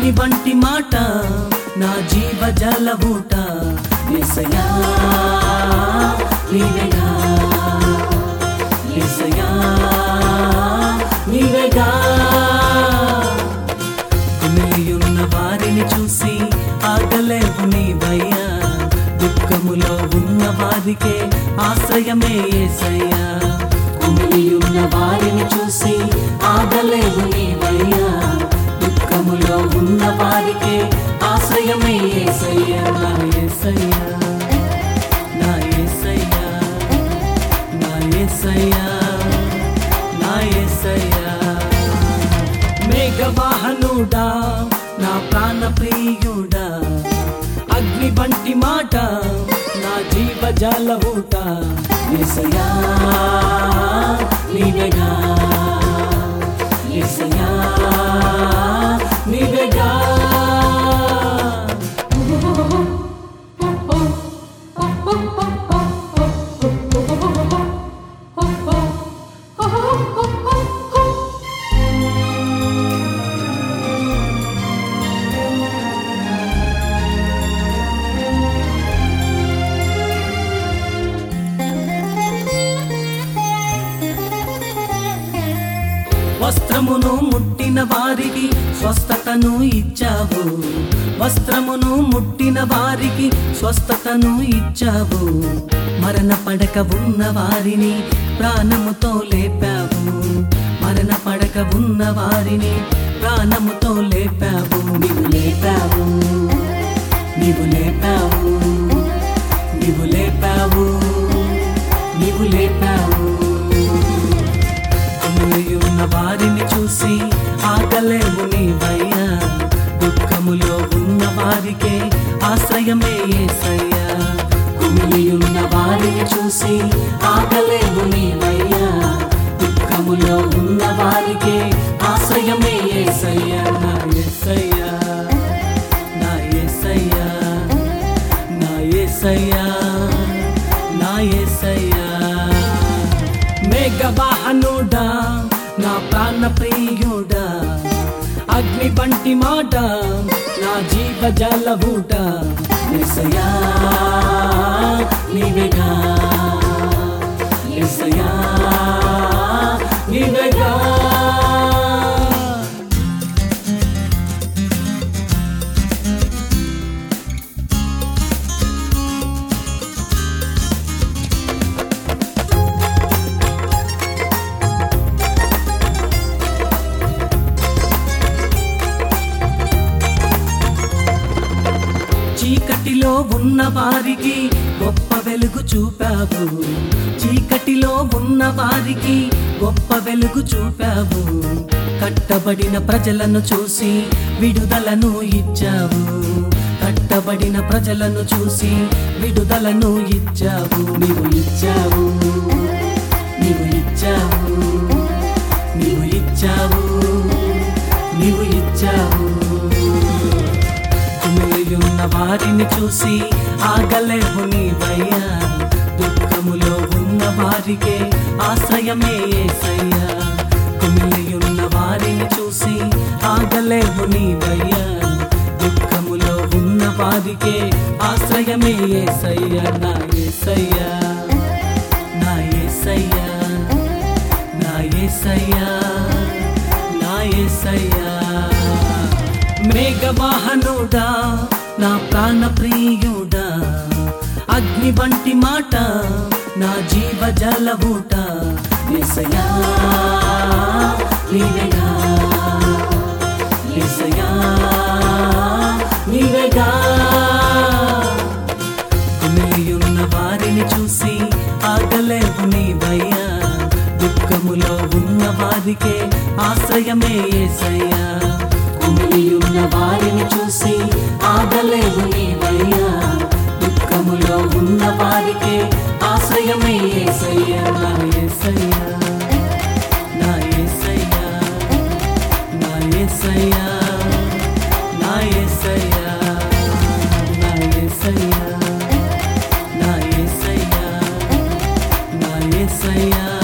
అగ్ని వంటి మాట నా జీవ జల ఊట ఎసయా నీవేగా ఎసయా నీవేగా కుమిలియున్న వారిని చూసి ఆగలేవు నీవయ్యా దుఃఖములో ఉన్న వారికే ఆశ్రయమే ఏసయ్యా కుమిలియున్న వారిని చూసి ఆగలేవు నీవయ్యా దుఃఖములో ఉన్న వారికే ఆశ్రయమే ఏసయ్యా నా ఏసయ్యా నా ఏసయ్యా నా ఏసయ్యా నా ఏసయ్యా మేఘవాహనుడా నా ప్రాణ ప్రియుడా అగ్ని వంటి మాట నా జీవ జాల ఊట ఎసయా నీవేగా ఎసయా నీవేగా వస్త్రమును ముట్టిన వారికి స్వస్థతను ఇచ్చావు వస్త్రమును ముట్టిన వారికి స్వస్థతను ఇచ్చావు మరణ పడక ఉన్న వారిని ప్రాణముతో లేపావు మరణ పడక ఉన్న వారిని ప్రాణముతో లేపావు నీవు లేపావు నీవు లేపావు నీవు లేపావు నీవు లేపావు కుమిలియున్న వారిని చూసి ఆగలేవు నీవయ్యా దుఃఖములో ఉన్న వారికే ఆశ్రయమే ఏసయ్యా కుమిలియున్న వారిని చూసి ఆగలేవు నీవయ్యా దుఃఖములో ఉన్న వారికే ఆశ్రయమే ఏసయ్యా నా ఏసయ్యా నా ఏసయ్యా నా ఏసయ్యా నా ఏసయ్యా మేఘవాహనుడా నా ప్రాణ ప్రియుడా అగ్ని వంటి మాట నా జీవ జల ఊట ఎసయా నీవేగా ఎసయా నీవేగా చీకటిలో ఉన్న వారికి గొప్ప వెలుగు చూపావు చీకటిలో ఉన్న వారికి గొప్ప వెలుగు చూపావు కట్టబడిన ప్రజలను చూసి విడుదలను ఇచ్చావు కట్టబడిన ప్రజలను చూసి విడుదలను ఇచ్చావు నీవు ఇచ్చావు నీవు ఇచ్చావు నీవు ఇచ్చావు నీవు ఇచ్చావు కుమిలియున్న వారిని చూసి ఆగలేవు నీవయ్యా దుఃఖములో ఉన్న వారికే ఆశ్రయమే ఏసయ్యా కుమిలియున్న వారిని చూసి ఆగలేవు నీవయ్యా దుఃఖములో ఉన్న వారికే ఆశ్రయమే ఏసయ్యా నా ఏసయ్యా నా ఏసయ్యా నా ఏసయ్యా నా ఏసయ్యా మేఘవాహనుడా నా ప్రాణ ప్రియుడా అగ్ని వంటి మాట నా జీవ జల ఊట ఎసయా నీవేగా ఎసయా నీవేగా కుమిలియున్న వారిని చూసి ఆగలేవు నీవయ్యా దుఃఖములో ఉన్న వారికే ఆశ్రయమే ఏసయ్యా కుమిలియున్న వారిని చూసి ఆగలేవు నీవయ్యా దుఃఖములో ఉన్న వారికే ఆశ్రయమే ఏసయ్యా నా ఏసయ్యా నా ఏసయ్యా నా ఏసయ్యా నా ఏసయ్యా నా ఏసయ్యా నా ఏసయ్యా నా ఏసయ్యా